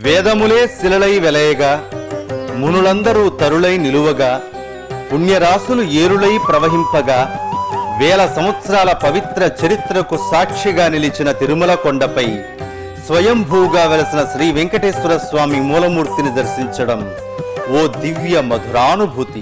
వేదములే శిలలై వెలయగా మునులందరూ తరులై నిలువగా పుణ్యరాశులు ఏరులై ప్రవహింపగా వేల సంవత్సరాల పవిత్ర చరిత్రకు సాక్షిగా నిలిచిన తిరుమల కొండపై స్వయంభూగా వెలసిన శ్రీ వెంకటేశ్వర స్వామి మూలమూర్తిని దర్శించడం ఓ దివ్య మధురానుభూతి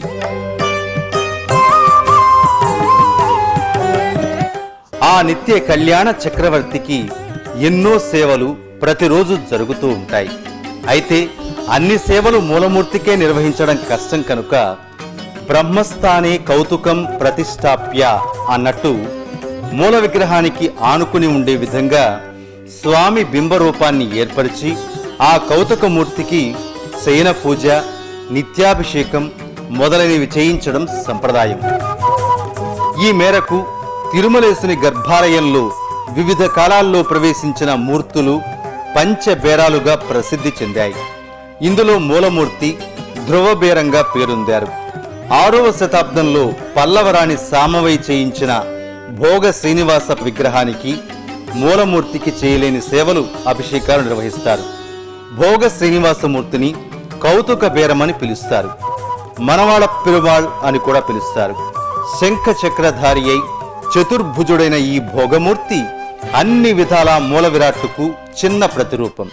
ఆ నిత్య కళ్యాణ చక్రవర్తికి ఎన్నో సేవలు ప్రతిరోజు జరుగుతూ ఉంటాయి అయితే అన్ని సేవలు మూలమూర్తికే నిర్వహించడం కష్టం కనుక బ్రహ్మస్థానే కౌతుకం ప్రతిష్టాప్య అన్నట్టు మూల విగ్రహానికి ఆనుకుని ఉండే విధంగా స్వామి బింబరూపాన్ని ఏర్పరిచి ఆ కౌతుకమూర్తికి శయన పూజ నిత్యాభిషేకం మొదలైనవి చేయించడం సంప్రదాయం ఈ మేరకు తిరుమలేసుని గర్భాలయంలో వివిధ కాలాల్లో ప్రవేశించిన మూర్తులు పంచబేరాలుగా ప్రసిద్ధి చెందాయి ఇందులో మూలమూర్తి ధ్రువబేరంగా పేరొందారు ఆరవ శతాబ్దంలో పల్లవరాణి సామవై చేయించిన భోగ శ్రీనివాస విగ్రహానికి మూలమూర్తికి చేయలేని సేవలు అభిషేకాలు నిర్వహిస్తారు భోగ శ్రీనివాసమూర్తిని కౌతుక బేరమని పిలుస్తారు మనవాళ పెరుమాళ్ అని కూడా పిలుస్తారు శంఖ చక్రధారి అయి చతుర్భుజుడైన ఈ భోగమూర్తి అన్ని విధాల మూల విరాట్టుకు చిన్న ప్రతిరూపం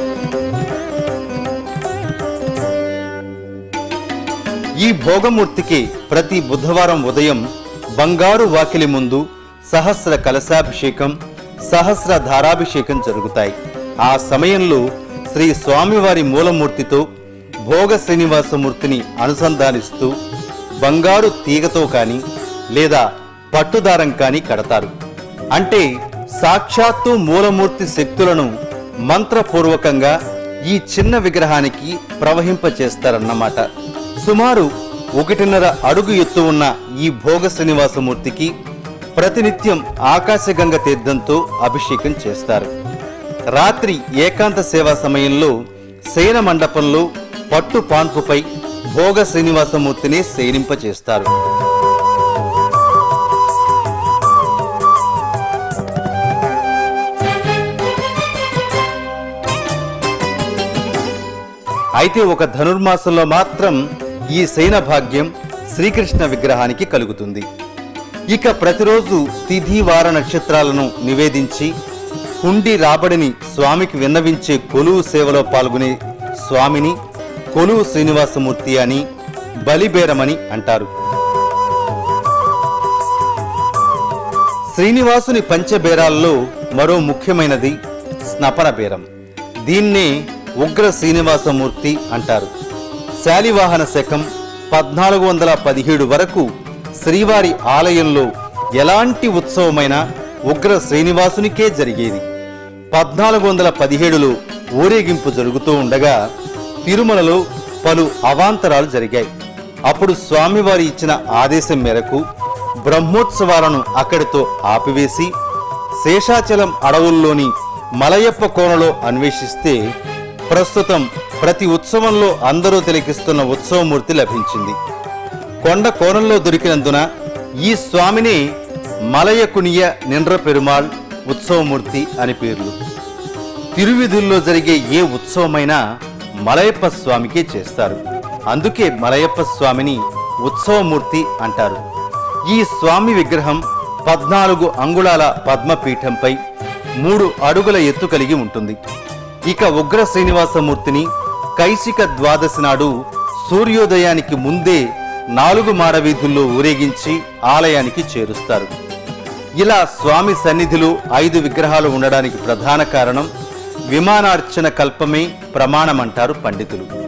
ఈ భోగమూర్తికి ప్రతి బుధవారం ఉదయం బంగారు వాకిలి ముందు సహస్ర కలశాభిషేకం సహస్ర ధారాభిషేకం జరుగుతాయి ఆ సమయంలో శ్రీ స్వామివారి మూలమూర్తితో భోగ శ్రీనివాసమూర్తిని అనుసంధానిస్తూ బంగారు తీగతో కానీ లేదా పట్టుదారం కానీ కడతారు అంటే సాక్షాత్తు మూలమూర్తి శక్తులను మంత్రపూర్వకంగా ఈ చిన్న విగ్రహానికి ప్రవహింపచేస్తారన్నమాట సుమారు ఒకటిన్నర అడుగు ఎత్తు ఉన్న ఈ భోగ శ్రీనివాసమూర్తికి ప్రతినిత్యం ఆకాశగంగ తీర్థంతో అభిషేకం చేస్తారు రాత్రి ఏకాంత సేవా సమయంలో శయన మండపంలో పట్టు పాన్పుపై భోగ శ్రీనివాసమూర్తిని శయనింపచేస్తారు అయితే ఒక ధనుర్మాసంలో మాత్రం ఈ శయన భాగ్యం శ్రీకృష్ణ విగ్రహానికి కలుగుతుంది ఇక ప్రతిరోజు తిథి వార నక్షత్రాలను నివేదించి హుండి రాబడిని స్వామికి విన్నవించే కొలువు సేవలో పాల్గొనే స్వామిని కొలువు శ్రీనివాసమూర్తి అని బలిబేరమని అంటారు శ్రీనివాసుని పంచబేరాల్లో మరో ముఖ్యమైనది స్నపన బేరం దీన్నే ఉగ్ర శ్రీనివాసమూర్తి అంటారు శాలివాహన శకం పద్నాలుగు వందల పదిహేడు వరకు శ్రీవారి ఆలయంలో ఎలాంటి ఉత్సవమైనా ఉగ్ర శ్రీనివాసునికే జరిగేది పద్నాలుగు వందల పదిహేడులో ఊరేగింపు జరుగుతూ ఉండగా తిరుమలలో పలు అవాంతరాలు జరిగాయి అప్పుడు స్వామివారి ఇచ్చిన ఆదేశం మేరకు బ్రహ్మోత్సవాలను అక్కడితో ఆపివేసి శేషాచలం అడవుల్లోని మలయప్ప కోనలో అన్వేషిస్తే ప్రస్తుతం ప్రతి ఉత్సవంలో అందరూ తిలకిస్తున్న ఉత్సవమూర్తి లభించింది కొండ కోణంలో దొరికినందున ఈ స్వామిని మలయకునియ నిండ్ర పెరుమాళ్ ఉత్సవమూర్తి అని పేర్లు తిరువిధుల్లో జరిగే ఏ ఉత్సవమైనా మలయప్ప స్వామికే చేస్తారు అందుకే మలయప్ప స్వామిని ఉత్సవమూర్తి అంటారు ఈ స్వామి విగ్రహం పద్నాలుగు అంగుళాల పద్మపీఠంపై మూడు అడుగుల ఎత్తు కలిగి ఉంటుంది ఇక ఉగ్ర శ్రీనివాసమూర్తిని కైశిక ద్వాదశి నాడు సూర్యోదయానికి ముందే నాలుగు మాడవీధుల్లో ఊరేగించి ఆలయానికి చేరుస్తారు ఇలా స్వామి సన్నిధిలో ఐదు విగ్రహాలు ఉండడానికి ప్రధాన కారణం విమానార్చన కల్పమే ప్రమాణమంటారు పండితులు